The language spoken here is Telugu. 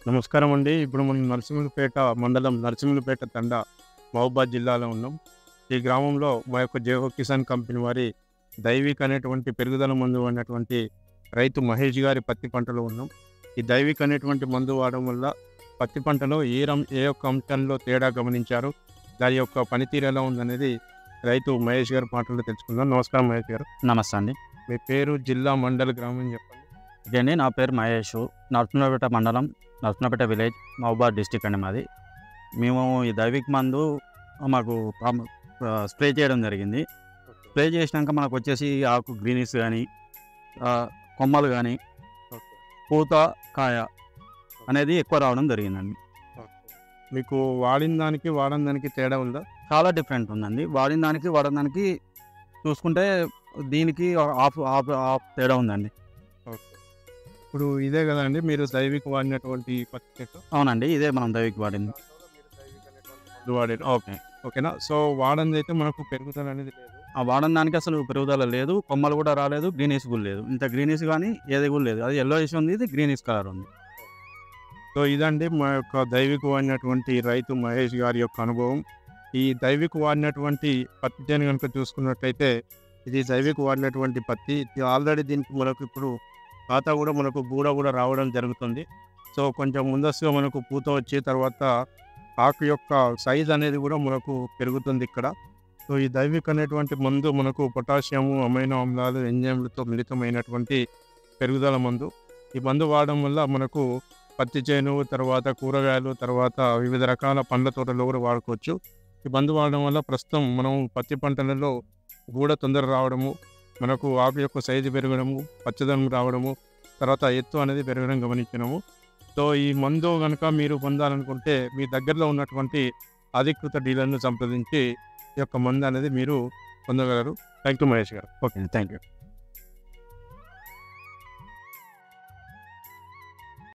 నమస్కారం అండి ఇప్పుడు మనం నరసింహులపేట మండలం నరసింహులపేట తండ మహబూబాద్ జిల్లాలో ఉన్నాం ఈ గ్రామంలో మా యొక్క జేహో కిసాన్ కంపెనీ వారి దైవిక్ అనేటువంటి పెరుగుదల మందు అనేటువంటి రైతు మహేష్ గారి పత్తి పంటలో ఉన్నాం ఈ దైవిక్ అనేటువంటి మందు వాడడం వల్ల పత్తి పంటలో ఏ రం ఏ ఒక్క అంశంలో తేడా గమనించారు దాని యొక్క పనితీరు ఎలా ఉందనేది రైతు మహేష్ గారి మాటల్లో తెలుసుకుందాం నమస్కారం మహేష్ గారు నమస్తే అండి మీ పేరు జిల్లా మండల గ్రామం చెప్పండి ఇదండి నా పేరు మహేష్ నరసింహపేట మండలం నరసింహపేట విలేజ్ మహబూబాద్ డిస్టిక్ అండి మాది మేము ఈ దైవిక్ మందు మాకు ప్రామ్- ఆ, స్ప్రే చేయడం జరిగింది స్ప్రే చేసినాక మనకు వచ్చేసి ఆకు గ్రీనిస్ కానీ కొమ్మలు కానీ పూత కాయ అనేది ఎక్కువ రావడం జరిగిందండి మీకు వాడిన దానికి వాడని దానికి తేడా ఉందా చాలా డిఫరెంట్ ఉందండి వాడిన దానికి వాడిన దానికి చూసుకుంటే దీనికి హాఫ్ హాఫ్ హాఫ్ తేడా ఉందండి ఇప్పుడు ఇదే కదండి మీరు దైవిక వాడినటువంటి పత్తి చెట్టు అవునండి ఇదే మనం దైవిక్ వాడింది మందు వాడారు ఓకే ఓకేనా సో వాడంది అయితే మనకు పెరుగుదల అనేది లేదు ఆ వాడని దానికి అసలు పెరుగుదల లేదు కొమ్మలు కూడా రాలేదు గ్రీనిష్ కూడా లేదు ఇంత గ్రీనిష్ కానీ ఏది కూడా లేదు అది ఎల్లో ఉంది ఇది గ్రీనిష్ కలర్ ఉంది సో ఇదండి మా యొక్క దైవిక వాడినటువంటి రైతు మహేష్ గారి యొక్క అనుభవం ఈ దైవిక వాడినటువంటి పత్తి చేను కనుక చూసుకున్నట్లయితే ఇది దైవిక వాడినటువంటి పత్తి ఇది ఆల్రెడీ దీనికి మనకు ఇప్పుడు ఖాతా కూడా మనకు గూడ కూడా రావడం జరుగుతుంది సో కొంచెం ముందస్తుగా మనకు పూత వచ్చి తర్వాత ఆకు యొక్క సైజ్ అనేది కూడా మనకు పెరుగుతుంది ఇక్కడ సో ఈ దైవిక్ అనేటువంటి మందు మనకు పొటాషియము అమైనో ఆమ్లాలు ఎంజైమ్లతో మిళితమైనటువంటి పెరుగుదల మందు ఈ మందు వాడడం వల్ల మనకు పత్తి చేను తర్వాత కూరగాయలు తర్వాత వివిధ రకాల పండ్ల తోటలో కూడా వాడుకోవచ్చు ఈ మందు వాడడం వల్ల ప్రస్తుతం మనం పత్తి పంటలలో గూడ తొందర రావడము మనకు ఆకు యొక్క సైజు పెరగడము పచ్చదనం రావడము తర్వాత ఎత్తు అనేది పెరగడం గమనించినాము సో ఈ మందు కనుక మీరు పొందాలనుకుంటే మీ దగ్గరలో ఉన్నటువంటి అధికృత డీలర్ను సంప్రదించి ఈ యొక్క మందు అనేది మీరు పొందగలరు థ్యాంక్ యూ మహేష్ గారు ఓకే థ్యాంక్ యూ